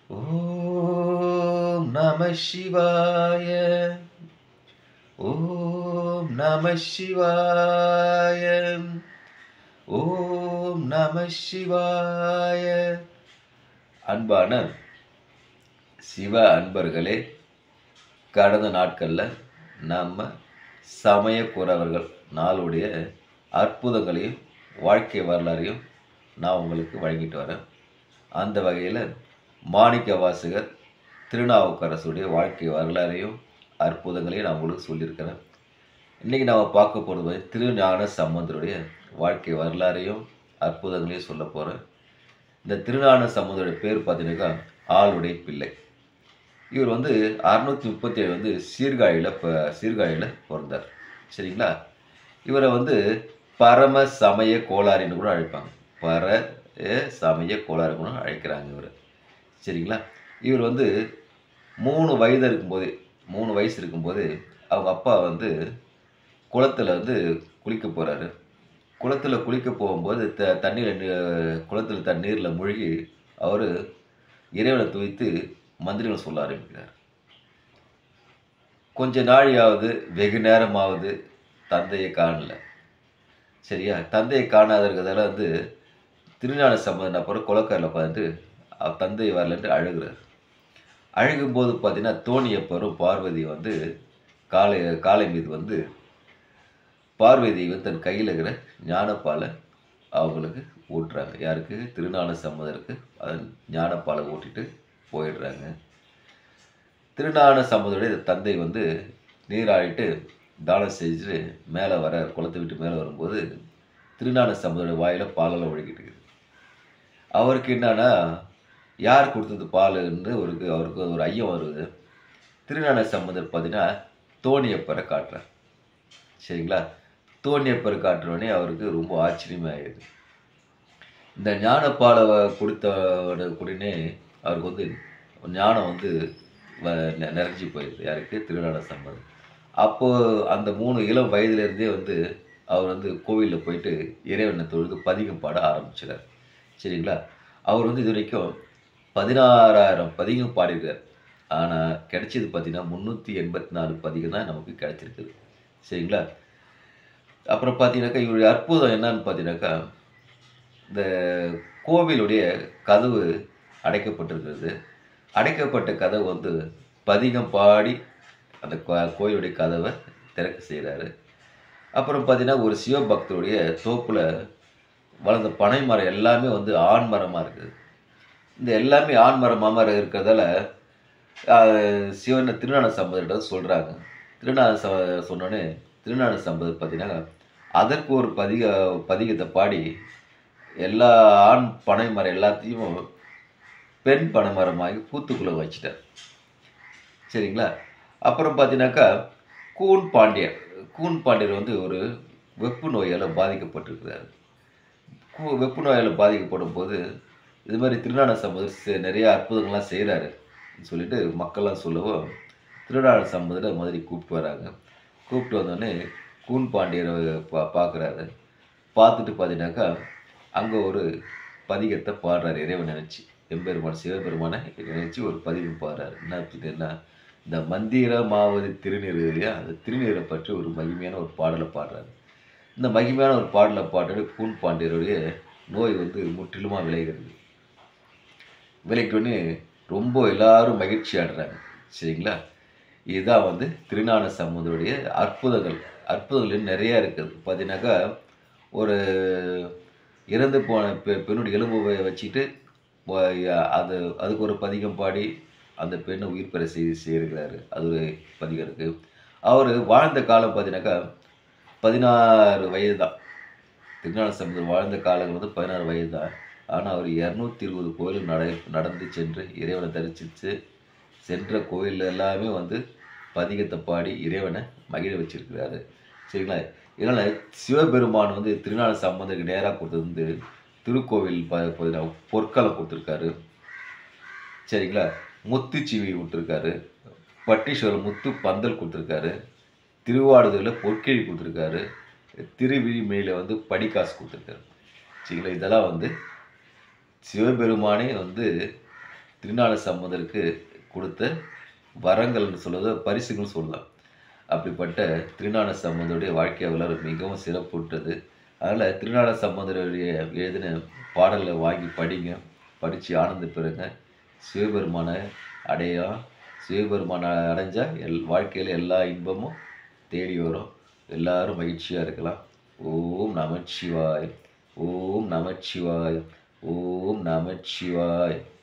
ஓம் நம சிவாய ஓம் நம சிவாய ஓம் நம சிவாய அன்பான சிவ அன்பர்களே கடந்த நாட்களில் நம்ம சமயக்குறவர்கள் நாளுடைய அற்புதங்களையும் வாழ்க்கை வரலாறையும் நான் உங்களுக்கு வழங்கிட்டு வரேன் அந்த வகையில் மாணிக்க வாசகர் திருநாவுக்கரசுடைய வாழ்க்கை வரலாறையும் அற்புதங்களையும் நான் உங்களுக்கு சொல்லியிருக்கிறேன் இன்றைக்கி நாம் பார்க்க போகிறது வந்து திருஞான சம்பந்தருடைய வாழ்க்கை வரலாறையும் அற்புதங்களையும் சொல்ல போகிறேன் இந்த திருஞான சம்பந்தருடைய பேர் பார்த்தீங்கன்னாக்கா ஆளுடைய பிள்ளை இவர் வந்து அறுநூற்றி முப்பத்தி ஏழு வந்து சீர்காழியில் இப்போ சீர்காழியில் பிறந்தார் சரிங்களா இவரை வந்து பரம சமய கோளாறுன்னு கூட அழைப்பாங்க பர அஹ், சமய கோளாறு கூட அழைக்கிறாங்க இவர் சரிங்களா இவர் வந்து மூணு வயது இருக்கும்போது மூணு வயசு இருக்கும்போது அவங்க அப்பா வந்து குளத்தில் வந்து குளிக்க போகிறாரு குளத்தில் குளிக்க போகும்போது த தண்ணீர் குளத்தில் தண்ணீரில் மூழ்கி அவர் இறைவனை துவைத்து மந்திரங்களை சொல்ல ஆரம்பிக்கிறார் கொஞ்ச நாழியாவது வெகு நேரமாவது தந்தையை காணல சரியா தந்தையை காணாத இருக்கிறதால வந்து திருஞான சம்பந்தன் அப்புறம் குளக்கரில் உட்காந்துட்டு அவர் தந்தை வரலன்ட்டு அழுகிறார் அழுகும்போது பார்த்தீங்கன்னா தோணியப்பரும் பார்வதி வந்து காலை காலை மீது வந்து பார்வதி வந்து தன் கையில் இருக்கிற ஞானப்பாலை அவங்களுக்கு ஊட்டுறாங்க யாருக்கு திருஞான சம்பந்தருக்கு அது ஞானப்பாலை ஊட்டிட்டு போயிடுறாங்க திருஞான சம்பந்தருடைய தந்தை வந்து நீராடிட்டு தானம் செஞ்சுட்டு மேலே வர குளத்தை விட்டு மேலே வரும்போது திருஞான சம்பந்தருடைய வாயில் பாலெல்லாம் ஒழுகிட்டு இருக்குது அவருக்கு என்னன்னா யார் கொடுத்தது பாலுன்னு அவருக்கு அவருக்கு ஒரு ஐயம் வருது திருஞான சம்பந்தர் பார்த்தீங்கன்னா தோணியப்பரை காட்டுறார் சரிங்களா தோணியப்பரை காட்டுறோடனே அவருக்கு ரொம்ப ஆச்சரியமாயிடுது இந்த ஞானப்பாலை கொடுத்த உடனே அவருக்கு வந்து ஞானம் வந்து வ- நெ- நிறைஞ்சு போயிடுது யாருக்கு திருநாட சம்பந்தம் அப்போது அந்த மூணு இளம் வயதுலேருந்தே வந்து அவர் வந்து கோவிலில் போயிட்டு இறைவனை தொழுது பதிகம் பாட ஆரம்பிச்சிடார் சரிங்களா அவர் வந்து இது வரைக்கும் பதினாறாயிரம் பதிகம் பாடியிருக்கார் ஆனால் கிடைச்சது பார்த்தீங்கன்னா முந்நூற்றி எண்பத்தி நாலு பதிகம் தான் நமக்கு கிடைச்சிருக்குது சரிங்களா அப்புறம் பார்த்தீங்கன்னாக்கா இவருடைய அற்புதம் என்னன்னு பார்த்தீங்கன்னாக்கா இந்த கோவிலுடைய கதவு அடைக்கப்பட்டிருக்கிறது அடைக்கப்பட்ட கதவு வந்து பதிகம் பாடி அந்த கோ- கோயிலுடைய கதவை திறக்க செய்கிறாரு அப்புறம் பார்த்தீங்கன்னா ஒரு சிவபக்தருடைய தோப்பில் வளர்ந்த பனை மரம் எல்லாமே வந்து ஆண் மரமாக இருக்குது இந்த எல்லாமே ஆண் மரமாக இருக்கிறதால ஆஹ், சிவன் திருநான சம்பதர்கிட்ட சொல்கிறாங்க திருநான ச சொன்னோடனே திருநான சம்பதர் பார்த்தீங்கன்னா அதற்கு ஒரு பதிக பதிகத்தை பாடி எல்லா ஆண் பனை மரம் எல்லாத்தையும் பெண் பனை மரமாகி பூத்துக்குள்ளே வச்சிட்டார் சரிங்களா அப்புறம் பார்த்தீங்கன்னாக்கா கூன் பாண்டியர் கூன் பாண்டியர் வந்து ஒரு வெப்பு நோயால் பாதிக்கப்பட்டிருக்கிறார் கூ- வெப்பு நோயால் பாதிக்கப்படும் போது இது மாதிரி திருநான சம்பதர் செ- நிறைய அற்புதங்கள்லாம் செய்கிறாரு சொல்லிட்டு மக்கள்லாம் சொல்லவும் திருநான சம்பதரை மாதிரி கூப்பிட்டு வராங்க கூப்பிட்டு வந்தோடனே கூன் பாண்டியரை பா பார்க்குறாரு பார்த்துட்டு பார்த்தீங்கன்னாக்கா அங்கே ஒரு பதிகத்தை பாடுறாரு இறைவன் நினச்சி எம்பெருமான் சிவபெருமானை நினச்சி ஒரு பதிகம் பாடுறாரு என்ன அப்படின்னா இந்த மந்திரமாவது திருநீர் இல்லையா அந்த திருநீரை பற்றி ஒரு மகிமையான ஒரு பாடலை பாடுறாரு இந்த மகிமையான ஒரு பாடலை பாட்டு கூன் பாண்டியருடைய நோய் வந்து முற்றிலுமாக விளைகிறது விலைக்குன்னு ரொம்ப எல்லாரும் மகிழ்ச்சி ஆடுறாங்க சரிங்களா இதுதான் வந்து திருஞான சம்பந்தருடைய அற்புதங்கள் அற்புதங்கள் நிறையா இருக்குது பார்த்தீங்கன்னாக்கா ஒரு இறந்து போன பெ பெண்ணுடைய எலும்பை வச்சுட்டு வ- அது அதுக்கு ஒரு பதிகம் பாடி அந்த பெண்ணை உயிர் பெற செய்து செய்திருக்கிறாரு அது ஒரு பதிகம் இருக்குது அவர் வாழ்ந்த காலம் பார்த்தீங்கன்னாக்கா பதினாறு வயது தான் திருஞான சம்பந்தர் வாழ்ந்த காலங்கள் வந்து பதினாறு வயது தான் ஆனால் அவர் இரநூத்தி இருபது கோயில் நட நடந்து சென்று இறைவனை தரிசித்து சென்ற கோயில் எல்லாமே வந்து பதிகத்தை பாடி இறைவனை மகிழ வச்சிருக்கிறாரு சரிங்களா இதனால் சிவபெருமான் வந்து திருநாள சம்பந்தருக்கு நேராக கொடுத்தது வந்து திருக்கோவில் ப பார்த்தீங்கன்னா பொற்காலம் கொடுத்துருக்காரு சரிங்களா முத்துச்சீவி விட்டுருக்காரு பட்டீஸ்வரர் முத்து பந்தல் கொடுத்துருக்காரு திருவாடுதுறையில் பொற்கிழி கொடுத்துருக்காரு திருவிழிமேல வந்து படிக்காசு கொடுத்துருக்காரு சரிங்களா இதெல்லாம் வந்து சிவபெருமானே வந்து திருநாள சம்பந்தருக்கு கொடுத்த வரங்கள்னு சொல்வது பரிசுகள் சொல்லலாம் அப்படிப்பட்ட திருநாள சம்பந்தருடைய வாழ்க்கை வரலாறு மிகவும் சிறப்புற்றது அதனால் திருநாள சம்பந்தருடைய எழுதின பாடலை வாங்கி படிங்க படித்து ஆனந்த பெறுங்க சிவபெருமான அடையா சிவபெருமான அடைஞ்சால் எல் வாழ்க்கையில் எல்லா இன்பமும் தேடி வரும் எல்லாரும் மகிழ்ச்சியாக இருக்கலாம் ஓம் நமச்சிவாய் ஓம் நமச்சிவாய் ஓம் நமச்சிவாய்